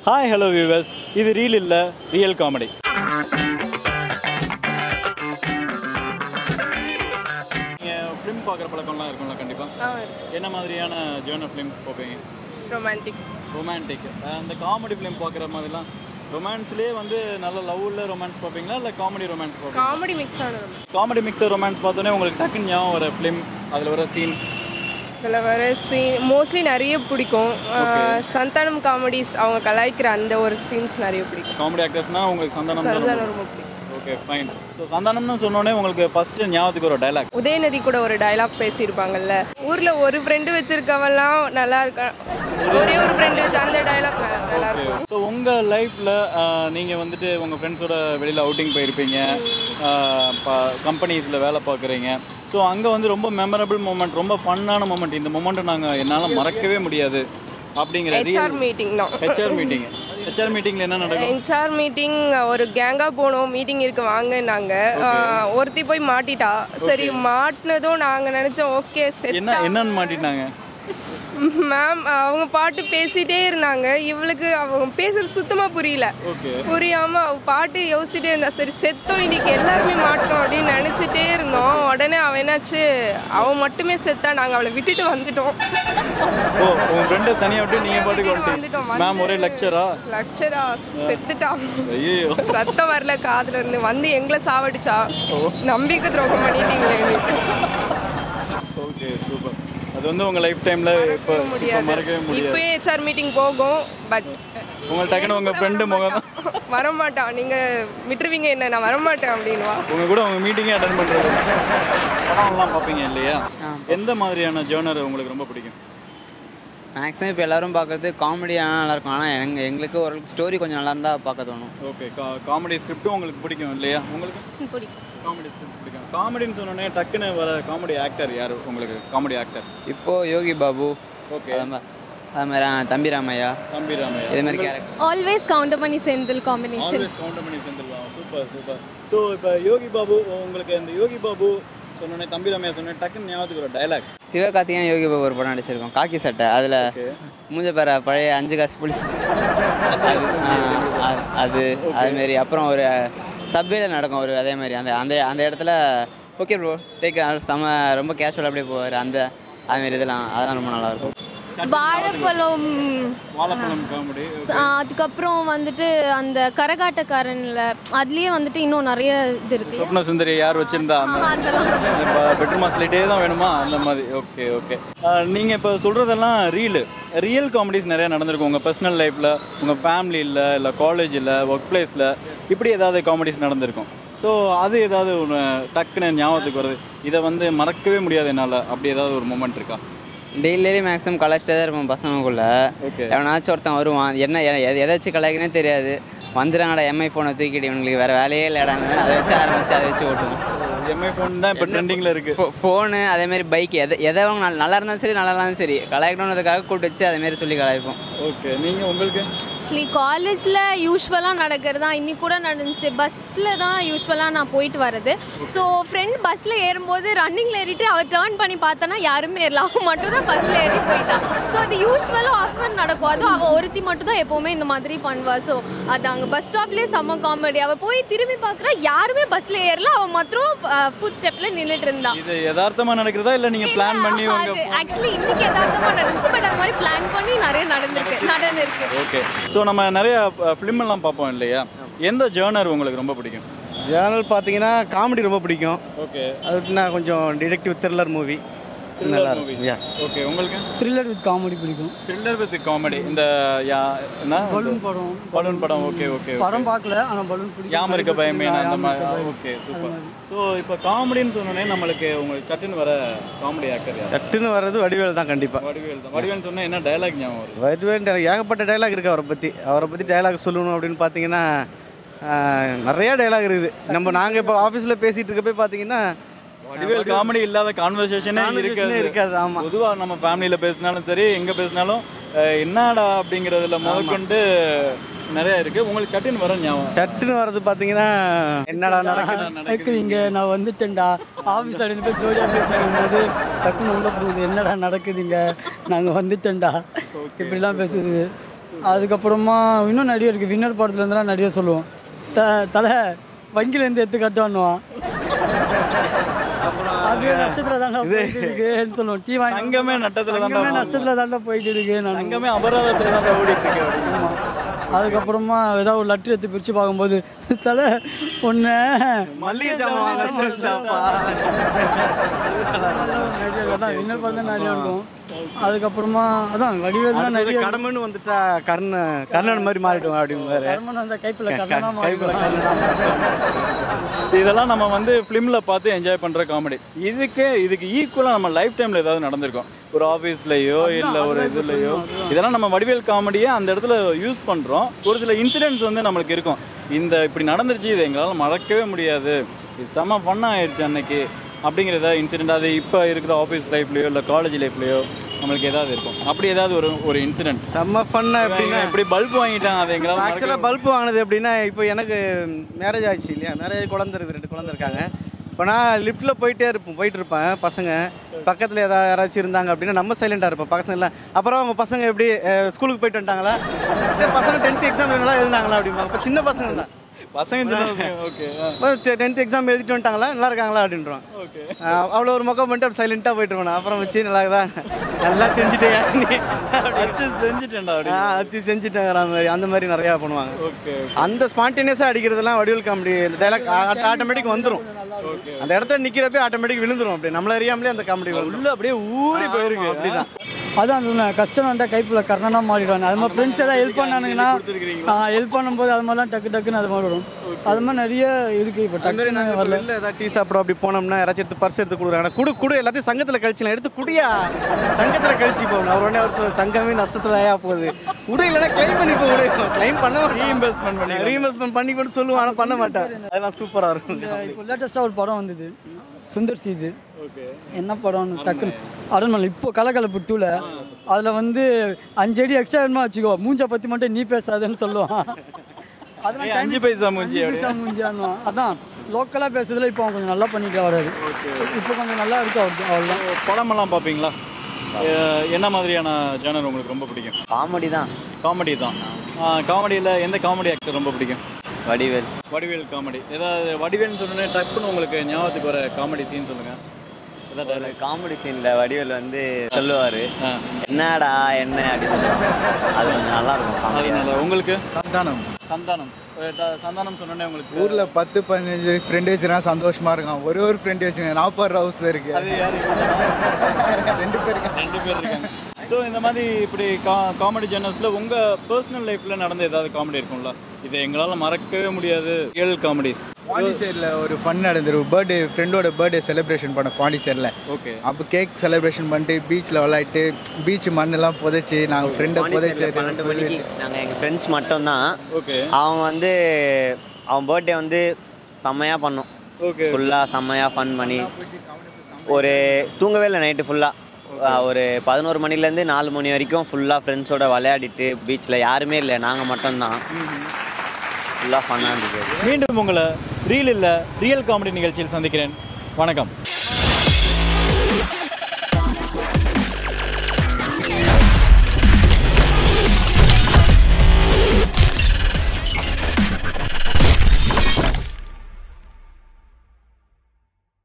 Hi hello viewers இது reel இல்லை real comedy நீங்கள் ஃபிலிம் பார்க்குற பழக்கம்லாம் இருக்கும்ல கண்டிப்பாக என்ன மாதிரியான ஜேர்னல் ஃபிலிம் பார்ப்பீங்க ரொமான்டிக் ரொமான்டிக் அந்த காமெடி ஃபிலிம் பார்க்குற மாதிரிலாம் ரொமான்ஸ்லேயே வந்து நல்ல லவ்வில் ரொமான்ஸ் பார்ப்பீங்களா இல்லை காமெடி ரொமான்ஸ் பார்ப்பீங்களா காமெடி மிக்ஸ் ஆன romance. காமெடி மிக்சர் ரொமான்ஸ் பார்த்தோன்னே உங்களுக்கு டக்குன்னு ஞாபகம் வர ஃபிலிம் அதில் வர சீன் இதில் வர சீன் மோஸ்ட்லி நிறைய பிடிக்கும் ஆஹ் சந்தானம் காமெடிஸ் அவங்க கலாய்க்கிற அந்த ஒரு சீன்ஸ் நிறைய பிடிக்கும் காமெடி ஆக்டர்ஸ்னால் உங்களுக்கு சந்தானம் தான் சந்தானம் ரொம்ப பிடிக்கும் ஓகே ஃபைன் ஸோ சந்தானம்னு சொன்னோடனே உங்களுக்கு ஃபஸ்ட்டு ஞாபகத்துக்கு ஒரு டைலாக் உதயநிதி கூட ஒரு டயலாக் பேசியிருப்பாங்கல்ல ஊரில் ஒரு ஃப்ரெண்டு வச்சிருக்கவெல்லாம் நல்லா இருக்கா ஒரே ஒரு ஃப்ரெண்டு வச்சு அந்த டயலாக் நல்லா இருக்கும் ஸோ உங்கள் லைஃப்பில் நீங்கள் வந்துட்டு உங்கள் ஃப்ரெண்ட்ஸோட வெளியில் அவுட்டிங் போயிருப்பீங்க கம்பெனிஸில் வேலை பார்க்குறீங்க ஸோ அங்கே வந்து ரொம்ப மெமரபிள் மூமெண்ட் ரொம்ப ஃபன்னான மூமெண்ட் இந்த மூமெண்ட்டை நாங்கள் என்னால் மறக்கவே முடியாது அப்படிங்கிற ஹெச்ஆர் மீட்டிங் தான் ஹெச்ஆர் மீட்டிங் ஹெச்ஆர் மீட்டிங்கில் என்ன நடக்கும் ஹெச்ஆர் மீட்டிங் ஒரு கேங்காக போனோம் மீட்டிங் இருக்கு வாங்கினாங்க ஒருத்தி போய் மாட்டிட்டா சரி மாட்டினதும் நாங்கள் நினச்சோம் ஓகே செட் என்ன என்னன்னு மாட்டிட்டாங்க மேம் அவங்க பாட்டு பேசிட்டே இருந்தாங்க இவளுக்கு அவங்க பேசுறது சுத்தமா புரியல ஓகே புரியாம அவ பாட்டு யோசிச்சுட்டே இருந்தா சரி செத்தோம் இன்னைக்கு எல்லாருமே மாட்டோம் அப்படின்னு நினைச்சிட்டே இருந்தோம் உடனே அவன் என்னாச்சு அவன் மட்டுமே செத்தா நாங்க அவளை விட்டுட்டு வந்துட்டோம் ஓ உங்கள் ஃப்ரெண்டை தனியாக விட்டு நீங்கள் பாட்டுக்கு விட்டுட்டு வந்துட்டீங்க வந்துட்டோம் மேம் ஒரே லெக்சரா லட்சரா செத்துட்டான் ஐயோ ரத்தம் வரல காதுல இருந்து வந்து எங்களை சாவடிச்சா நம்பிக்கை துரோகம் பண்ணிட்டீங்களே எங்களுக்கு. ஓகே சூப்பர் அது வந்து உங்கள் லைஃப் டைமில் இப்போ இப்போ முடியாது மறக்கவே முடியாது இப்பயே ஹெச்ஆர் மீட்டிங் போகும் பட் உங்களுக்கு டக்குன்னு உங்கள் ஃப்ரெண்டு முகம் தான் வரமாட்டான் நீங்க விட்டுருவீங்க என்ன நான் வரமாட்டேன் அப்படின்வா உங்க கூட உங்க மீட்டிங்கே அட்டன் பண்றது படம்லாம் பார்ப்பீங்க இல்லையா எந்த மாதிரியான ஜேர்னர் உங்களுக்கு ரொம்ப பிடிக்கும் மேக்ஸிமம் இப்போ எல்லாரும் பார்க்கறது காமெடியாக நல்லா இருக்கும் ஆனால் எங்க எங்களுக்கு ஓரளவுக்கு ஸ்டோரி கொஞ்சம் நல்லா இருந்தால் பார்க்க தோணும் ஓகே காமெடி ஸ்கிரிப்டும் உங்களுக்கு பிடிக்கும் இல்லையா உங்களுக்கு பிடிக்கும் காமெடி ஸ்கிரிப்ட் பிடிக்கும் காமெடின்னு சொன்னோடனே டக்குன்னு வர காமெடி ஆக்டர் யார் உங்களுக்கு காமெடி ஆக்டர் இப்போது யோகி பாபு ஓகே அது மாதிரி அது மாதிரி ஆ, தம்பி ராமையா தம்பி ராமையா இதே மாதிரி character always Goundamani Senthil combination always counter பண்ணி செஞ்சிருவாங்க சூப்பர் சூப்பர் ஸோ இப்போ யோகி பாபு உங்களுக்கு இந்த யோகி பாபு சொன்னோடனே தம்பி ராமையா சொன்னோடனே டக்குன்னு ஞாபகத்துக்கு ஒரு டைலாக் சிவகார்த்திகேயன் யோகி பாபு ஒரு படம் நடிச்சிருக்கோம் காக்கி சட்டை அதில் மூஞ்ச பேர பழைய அஞ்சு காசு புளி அது ஆ, அது- அது அதுமாரி அப்புறம் ஒரு சப்வேல நடக்கும் ஒரு அதே மாதிரி அந்த அந்த அந்த இடத்துல ஓகே ப்ரோ டேக் செம ரொம்ப கேஷுவல் அப்படியே போவார் அந்த அதுமாரி இதெல்லாம் அதெல்லாம் ரொம்ப நல்லாயிருக்கும் வாழைப்பழம் வாழைப்பழம் காமெடி ச- அதுக்கப்புறம் வந்துட்டு அந்த கரகாட்டக்காரன்ல அதுலயே வந்துட்டு இன்னும் நிறைய இது இருக்கு சொப்ன சுந்தரி யார் வச்சிருந்தா அந்த ஆஹா, அதெல்லாம் இப்போ பெட்ரூம் மாஸ்லிட்டே தான் வேணுமா அந்த மாதிரி ஓகே ஓகே நீங்கள் இப்போ சொல்கிறதெல்லாம் ரீலு ரியல் காமெடிஸ் நிறையா நடந்திருக்கும் உங்கள் பர்சனல் லைஃப்பில் உங்கள் ஃபேமிலியில் இல்லை காலேஜில் ஒர்க் பிளேஸில் இப்படி ஏதாவது காமெடிஸ் நடந்திருக்கும் ஸோ அது ஏதாவது ஒன்று டக்குன்னு ஞாபகத்துக்கு வருது இதை வந்து மறக்கவே முடியாது என்னால் அப்படி ஏதாவது ஒரு மூமெண்ட் இருக்கா டெய்லி மேக்ஸிமம் கலாச்சிட்டே தான் இருப்போம் பசங்களுக்குள்ள Okay. எவனாச்சும் ஒருத்தன் வருவான் என்ன எ- எதை எதை வச்சு கலாய்க்கனே தெரியாது வந்துடுறாங்கடா எம்ஐ ஃபோனை தூக்கிட்டு இவங்களுக்கு வேறு வேலையே இல்லைடாங்க அதை வச்சு ஆரம்பிச்சு அதை வச்சு ஓட்டுவோம் எம்ஐ ஃபோன் தான் இப்போ ட்ரெண்டிங்கில் இருக்குது ஃபோனு அதேமாரி பைக் எதை எதை வாங்க நல்லா நல்லா இருந்தாலும் சரி நல்லா இருந்தாலும் சரி கலாய்க்கணுன்றதுக்காக கூப்பிட்டு வச்சு அதேமாரி சொல்லி கலாய்ப்போம் ஓகே நீங்கள் உங்களுக்கு ஆக்சுவலி காலேஜில் யூஸ்வலாக நடக்கிறது தான் இன்னி கூட நடந்துச்சு பஸ்ஸில் தான் யூஸ்வலாக நான் போயிட்டு வர்றது ஸோ ஃப்ரெண்ட் பஸ்ஸில் ஏறும்போது ரன்னிங்கில் ஏறிட்டு அவள் டேர்ன் பண்ணி பார்த்தனா யாருமே ஏறல அவன் மட்டும் தான் பஸ்ஸில் ஏறி போயிட்டான் ஸோ அது யூஸ்வலாக ஆஃபர் நடக்கும் அதுவும் அவள் ஒருத்தி மட்டும் தான் எப்போவுமே இந்த மாதிரி பண்ணுவா ஸோ அது அங்கே பஸ் ஸ்டாப்லேயே செம்ம காமெடி அவள் போய் திரும்பி பார்க்குறா யாருமே பஸ்ஸில் ஏறல அவள் மாத்திரம் ஃபுட் ஸ்டெப்பில் நின்றுட்டு இருந்தான் இது யதார்த்தமாக நடக்கிறதா இல்லை நீங்கள் பிளான் பண்ணி அது உங்கள் ஆக்சுவலி இன்னைக்கு யதார்த்தமாக நடந்துச்சு பட் அது மாதிரி பிளான் பண்ணி நிறைய நடந்திருக்கு நடந்திருக்கு ஓகே ஸோ நம்ம நிறைய ஃபிலிம் எல்லாம் பார்ப்போம் இல்லையா எந்த ஜேர்னர் உங்களுக்கு ரொம்ப பிடிக்கும் ஜேர்னல் பார்த்தீங்கன்னா காமெடி ரொம்ப பிடிக்கும் ஓகே அது விட்டுனா கொஞ்சம் டிடெக்டிவ் த்ரில்லர் மூவி நல்லா இருக்கும் யா ஓகே உங்களுக்கு த்ரில்லர் வித் காமெடி பிடிக்கும் த்ரில்லர் வித் காமெடி இந்த யா என்ன பலூன் படம் பலூன் படம் ஓகே ஓகே படம் பார்க்கல ஆனால் பலூன் பிடிக்கும் யாம இருக்க பயமே அந்த மாதிரி ஓகே சூப்பர் ஸோ இப்போ காமெடின்னு சொன்னோன்னே நம்மளுக்கு உங்களுக்கு சட்டுன்னு வர காமெடி ஆக்டர் யார் சட்டுன்னு வர்றது வடிவேல் தான் கண்டிப்பாக வடிவேல் தான் வடிவேல் சொன்னா என்ன டயலாக் ஞாபகம் வருது வடிவேல் எனக்கு ஏகப்பட்ட டைலாக் இருக்குது அவரை பற்றி அவரை பற்றி டைலாக் சொல்லணும் அப்படின்னு பார்த்தீங்கன்னா ஆஹ், நிறைய டைலாக் இருக்குது நம்ம நாங்கள் இப்போ ஆஃபீஸில் பேசிகிட்டு இருக்கப்போ பார்த்தீங்கன்னா வடிவேல் காமெடி இல்லாத கான்வர்சேஷனே Conversation இருக்காது ஏ இருக்காது, ஆமா. பொதுவாக நம்ம ஃபேமிலியில் பேசினாலும் சரி எங்கே பேசினாலும் அஹ், என்னடா அப்படிங்கிறதுல முதற்கொண்டு நிறைய இருக்கு உங்களுக்கு சட்டுன்னு வர ஞாபகம் சட்டுன்னு வர்றது பார்த்தீங்கன்னா என்னடா நடக்குது நடக்குது இங்கே நான் வந்துட்டேன்டா ஆஃபீஸில் ரெண்டு பேர் ஜோடியாக பேசுகிற போது டக்குன்னு உள்ள போகுது என்னடா நடக்குது இங்கே நாங்கள் வந்துட்டேன்டா இப்படிலாம் பேசுது அதுக்கப்புறமா இன்னும் நிறைய இருக்குது வின்னர் படத்துலேருந்துலாம் நிறைய சொல்லுவோம் த தலை வங்கிலேருந்து எடுத்து கட்டுவான்னுவான் அது நஷ்டத்தில் தாண்டா போயிட்டு இருக்குன்னு சொல்லுவோம் டீ வாங்கி தங்கமே நட்டத்துல தான்டா தங்கமே நஷ்டத்தில் தாண்டா போயிட்டு இருக்கு நான் தங்கமே அபராதத்துல தான் ஓடிட்டு இருக்கு அப்படின்னு. ஆமாம் அதுக்கப்புறமா ஏதாவது ஒரு லெட்டர் எடுத்து பிரித்து பார்க்கும்போது தலை ஒன்று மல்லிகை ஜாமான் வாங்க சொல்லிட்டாப்பா நிறைய அதான் வின்னர் படம் தான் நிறைய இருக்கும் அதுக்கப்புறமா அதான் வடிவேல் தான் நிறைய கடமைன்னு வந்துட்டா கர்ண கர்ணன் மாதிரி மாறிடுவோம் அப்படின்னு கர்மன் அந்த கைப்பில் கர்ணனா கைப்பில் மாறிடுவான். கர்ணனா இதெல்லாம் நம்ம வந்து ஃபிலிம்ல பார்த்து என்ஜாய் பண்ற காமெடி இதுக்கு இதுக்கு ஈக்குவலா நம்ம லைஃப் டைம்ல ஏதாவது நடந்திருக்கும் ஒரு ஆஃபீஸ்லயோ இல்ல ஒரு இதுலயோ இதெல்லாம் நம்ம வடிவேல் காமெடியை அந்த இடத்துல யூஸ் பண்றோம் ஒரு சில இன்சிடென்ட்ஸ் வந்து நம்மளுக்கு இருக்கும் இந்த இப்படி நடந்துருச்சு இதை எங்களால் மறக்கவே முடியாது இது செம ஃபன்னாக ஆயிடுச்சு அன்னைக்கு அப்படிங்கிற ஏதாவது இன்சிடென்ட் அது இப்போ இருக்கிற ஆஃபீஸ் லைஃப்லயோ இல்லை காலேஜ் லைஃப்லயோ நம்மளுக்கு ஏதாவது இருக்கும் அப்படி ஏதாவது ஒரு ஒரு இன்சிடென்ட் செம்ம ஃபன்னா எப்படின்னா இப்படி பல்ப் வாங்கிட்டான் அதை எங்களால் ஆக்சுவலாக பல்ப் வாங்கினது எப்படின்னா இப்போ எனக்கு மேரேஜ் ஆச்சு இல்லையா மேரேஜ் குழந்தை இருக்குது ரெண்டு குழந்தை இருக்காங்க இப்போ நான் லிஃப்ட்டில் போயிட்டே இருப்போம் போயிட்டு இருப்பேன் பசங்க பக்கத்தில் ஏதாவது யாராச்சும் இருந்தாங்க அப்படின்னா நம்ம சைலண்டாக இருப்போம் பக்கத்துல இல்லை அப்புறம் அவங்க பசங்க எப்படி அஹ், ஸ்கூலுக்கு போயிட்டு வந்துட்டாங்களா இல்லை பசங்க டென்த் எக்ஸாம் நல்லா எழுதினாங்களா அப்படிம்பாங்க இப்போ சின்ன பசங்க தான் பசங்க ஓகே டென்த் எக்ஸாம் எழுதிட்டு வந்துட்டாங்களா நல்லா இருக்காங்களா அப்படின்றோம் ஓகே அவ்வளோ ஒரு முகம் பண்ணிட்டு சைலண்ட்டாக போயிட்டு இருப்பேன் அப்புறம் வச்சு நல்லா இருக்குதா நல்லா செஞ்சுட்டேன் நீ அடிச்சு செஞ்சுட்டேன்டா அப்படி ஆ, வச்சு செஞ்சுட்டேங்கிற மாதிரி அந்த மாதிரி நிறையா பண்ணுவாங்க ஓகே அந்த ஸ்பான்டேனியஸாக அடிக்கிறதெல்லாம் வடிவல் காமெடி டைலாக் ஆட்டோமேட்டிக் வந்துடும் அந்த இடத்துல நிற்கிறப்பே ஆட்டோமேட்டிக் விழுந்துரும் அப்படி நம்மள அறியாமலே அந்த காமெடி வரும் உள்ள அப்படியே ஊறி போயிருக்கு அப்படிதான் அதான் சொன்னேன் கஷ்டம் வந்தா கைப்பில் கர்ணனா மாறிடுவாங்க அது மாதிரி ஃப்ரெண்ட்ஸ் ஏதாவது ஹெல்ப் பண்ணானுங்கன்னா ஹெல்ப் பண்ணும்போது அது மாதிரிலாம் டக்கு டக்குன்னு அது மாதிரி வரும் அது மாதிரி நிறைய இருக்குது இப்போ டக்குன்னு வரல வெளில ஏதாவது டீ சாப்பிட அப்படி போனோம்னா யாராச்சும் எடுத்து பர்ஸ் எடுத்து கொடுக்குறாங்க குடு குடு எல்லாத்தையும் சங்கத்தில் கழிச்சுலாம் எடுத்து குடியா சங்கத்தில் கழிச்சு போகணும் அவர் உடனே அவர் சொல்ல சங்கமே நஷ்டத்தில் ஆயா போகுது குடு இல்லைன்னா கிளைம் பண்ணி போகுது கிளைம் பண்ண ரீஇம்பர்ஸ்மெண்ட் பண்ணி ரீஇன்வெஸ்ட்மெண்ட் பண்ணி பண்ணி சொல்லுவான் ஆனால் பண்ண மாட்டேன் அதெல்லாம் சூப்பராக இருக்கும் இப்போ லேட்டஸ்ட்டாக ஒரு படம் வந்தது சுந்தர் சி இது ஓகே என்ன படம்னு டக்குன்னு அரண்மனை இப்போ கலகலப்பு டூவில் அதில் வந்து அஞ்சு அடி எக்ஸ்ட்ரா வேணுமா வச்சுக்கோ மூஞ்சை பற்றி மட்டும் நீ பேசாதன்னு சொல்லுவான் அதெல்லாம் அஞ்சு பைசா மூஞ்சி அஞ்சு பைசா மூஞ்சானுவான் அதான் லோக்கலாக பேசுறதுல இப்போ அவன் கொஞ்சம் நல்லா பண்ணிட்டு வராரு இப்போ கொஞ்சம் நல்லா இருக்கு அவருக்கு அவ்வளோதான் படமெல்லாம் பார்ப்பீங்களா அஹ் என்ன மாதிரியான ஜேனர் உங்களுக்கு ரொம்ப பிடிக்கும் காமெடி தான் காமெடி தான் காமெடியில் எந்த காமெடி ஆக்டர் ரொம்ப பிடிக்கும் வடிவேல் வடிவேல் காமெடி ஏதாவது வடிவேல்னு சொன்னோன்னே டக்குன்னு உங்களுக்கு ஞாபகத்துக்கு வர காமெடி சீன் சொல்லுங்கள் ஏதாவது dialogue? காமெடி சீனில் வடிவேல் வந்து சொல்லுவார் ஆ என்னடா என்ன அப்படின்னு சொல்லுவாரு. அது கொஞ்சம் நல்லா இருக்கும் comedy. அதனால உங்களுக்கு சந்தானம் சந்தானம் அஹ் ட- சந்தானம் சொன்னோன்னே உங்களுக்கு ஊர்ல பத்து பதினஞ்சு ஃப்ரெண்டு வச்சுருக்கா சந்தோஷமா இருக்கான் ஒரே ஒரு ஃப்ரெண்டு வச்சுருக்கேன் நாற்பது ஹவுஸ் இருக்கு அது யாரு ரெண்டு பேருக்கு ரெண்டு பேர் இருக்காங்க ஸோ இந்த மாதிரி இப்படி கா காமெடி ஜேர்னல்ஸில் உங்கள் பர்சனல் லைஃப்பில் நடந்த ஏதாவது காமெடி இருக்கும்ல இதை எங்களால் மறக்கவே முடியாது ரியல் காமெடிஸ் பாண்டிச்சேரியில் ஒரு ஃபன் நடந்துருக்கு பர்த்டே ஃப்ரெண்டோட பர்த்டே செலிப்ரேஷன் பண்ண பாண்டிச்சேரியில் ஓகே அப்போ கேக் செலிப்ரேஷன் பண்ணிட்டு பீச்சில் விளையாட்டு பீச் மண்ணெல்லாம் புதைச்சி நாங்கள் ஃப்ரெண்டை புதைச்சி பன்னெண்டு மணிக்கு நாங்கள் எங்கள் ஃப்ரெண்ட்ஸ் மட்டும்தான் ஓகே அவங்க வந்து அவன் பர்த்டே வந்து செம்மையாக பண்ணோம் ஓகே ஃபுல்லாக செம்மையாக ஃபன் பண்ணி ஒரு தூங்கவே இல்லை நைட்டு ஃபுல்லாக ஒரு பதினோரு மணிலேருந்து நாலு மணி வரைக்கும் ஃபுல்லாக ஃப்ரெண்ட்ஸோட விளையாடிட்டு பீச்சில் யாருமே இல்லை நாங்கள் மட்டும்தான் ஃபுல்லாக ஃபன்னாக இருந்தது மீண்டும் உங்களை ரீல் இல்லை ரியல் காமெடி நிகழ்ச்சியில் சந்திக்கிறேன் வணக்கம்